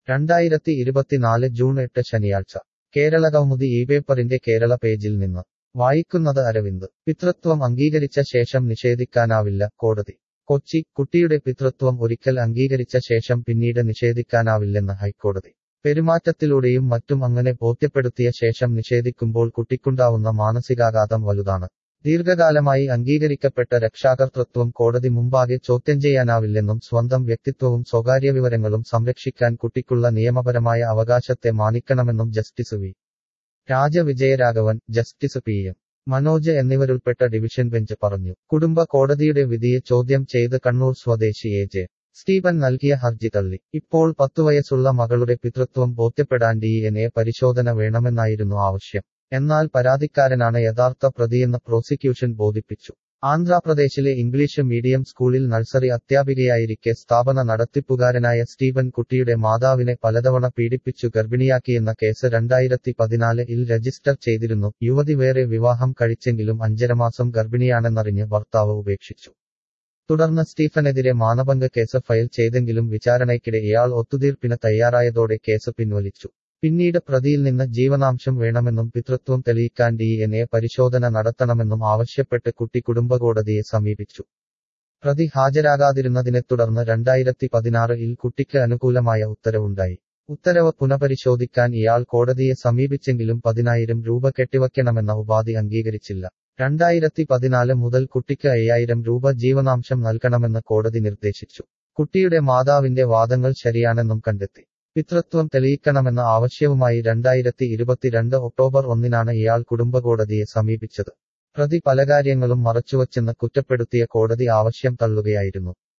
രണ്ടായിരത്തി ഇരുപത്തിനാല് ജൂൺ എട്ട് ശനിയാഴ്ച കേരള കൗമുദി ഈ പേപ്പറിന്റെ കേരള പേജിൽ നിന്ന് വായിക്കുന്നത് അരവിന്ദ് പിതൃത്വം അംഗീകരിച്ച ശേഷം നിഷേധിക്കാനാവില്ല കോടതി കൊച്ചി കുട്ടിയുടെ പിതൃത്വം ഒരിക്കൽ അംഗീകരിച്ച ശേഷം പിന്നീട് നിഷേധിക്കാനാവില്ലെന്ന് ഹൈക്കോടതി പെരുമാറ്റത്തിലൂടെയും മറ്റും അങ്ങനെ ബോധ്യപ്പെടുത്തിയ ശേഷം നിഷേധിക്കുമ്പോൾ കുട്ടിക്കുണ്ടാവുന്ന മാനസികാഘാതം വലുതാണ് ദീർഘകാലമായി അംഗീകരിക്കപ്പെട്ട രക്ഷാകർതൃത്വം കോടതി മുമ്പാകെ ചോദ്യം ചെയ്യാനാവില്ലെന്നും സ്വന്തം വ്യക്തിത്വവും സ്വകാര്യ വിവരങ്ങളും സംരക്ഷിക്കാൻ കുട്ടിക്കുള്ള നിയമപരമായ അവകാശത്തെ മാനിക്കണമെന്നും justice V Rajavijayaraghavan justice P M Manoj എന്നിവരുൾപ്പെട്ട ഡിവിഷൻ ബെഞ്ച് പറഞ്ഞു കുടുംബ കോടതിയുടെ വിധിയെ ചോദ്യം ചെയ്ത് കണ്ണൂർ സ്വദേശി എ ജെ സ്റ്റീഫൻ നൽകിയ ഹർജി തള്ളി ഇപ്പോൾ പത്തുവയസ്സുള്ള മകളുടെ പിതൃത്വം ബോധ്യപ്പെടാൻ ഡി എൻ എ പരിശോധന വേണമെന്നായിരുന്നു ആവശ്യം എന്നാൽ പരാതിക്കാരനാണ് യഥാർത്ഥ പ്രതിയെന്ന് പ്രോസിക്യൂഷൻ ബോധിപ്പിച്ചു ആന്ധ്രാപ്രദേശിലെ ഇംഗ്ലീഷ് മീഡിയം സ്കൂളിൽ നഴ്സറി അധ്യാപികയായിരിക്കെ സ്ഥാപന നടത്തിപ്പുകാരനായ സ്റ്റീവൻ കുട്ടിയുടെ മാതാവിനെ പലതവണ പീഡിപ്പിച്ചു ഗർഭിണിയാക്കിയെന്ന കേസ് രണ്ടായിരത്തി പതിനാലിൽ രജിസ്റ്റർ ചെയ്തിരുന്നു യുവതി വേറെ വിവാഹം കഴിച്ചെങ്കിലും അഞ്ചരമാസം ഗർഭിണിയാണെന്നറിഞ്ഞ് ഭർത്താവ് ഉപേക്ഷിച്ചു തുടർന്ന് സ്റ്റീഫനെതിരെ മാനഭംഗ കേസ് ഫയൽ ചെയ്തെങ്കിലും വിചാരണയ്ക്കിടെ ഇയാൾ ഒത്തുതീർപ്പിന് തയ്യാറായതോടെ കേസ് പിൻവലിച്ചു പിന്നീട് പ്രതിയിൽ നിന്ന് ജീവനാംശം വേണമെന്നും പിതൃത്വം തെളിയിക്കാൻ ഡി എൻ എ പരിശോധന നടത്തണമെന്നും ആവശ്യപ്പെട്ട് കുട്ടി കുടുംബകോടതിയെ സമീപിച്ചു പ്രതി ഹാജരാകാതിരുന്നതിനെ തുടർന്ന് രണ്ടായിരത്തി പതിനാറിൽ കുട്ടിക്ക് അനുകൂലമായ ഉത്തരവുണ്ടായി ഉത്തരവ് പുനഃപരിശോധിക്കാൻ ഇയാൾ കോടതിയെ സമീപിച്ചെങ്കിലും പതിനായിരം രൂപ കെട്ടിവയ്ക്കണമെന്ന ഉപാധി അംഗീകരിച്ചില്ല രണ്ടായിരത്തി പതിനാല് മുതൽ കുട്ടിക്ക് അയ്യായിരം രൂപ ജീവനാംശം നൽകണമെന്ന് കോടതി നിർദ്ദേശിച്ചു കുട്ടിയുടെ മാതാവിന്റെ വാദങ്ങൾ ശരിയാണെന്നും കണ്ടെത്തി പിതൃത്വം തെളിയിക്കണമെന്ന ആവശ്യവുമായി രണ്ടായിരത്തി ഇരുപത്തിരണ്ട് ഒക്ടോബർ ഒന്നിനാണ് ഇയാൾ കുടുംബകോടതിയെ സമീപിച്ചത് പ്രതി പല കാര്യങ്ങളും മറച്ചുവച്ചെന്ന് കുറ്റപ്പെടുത്തിയ കോടതി ആവശ്യം തള്ളുകയായിരുന്നു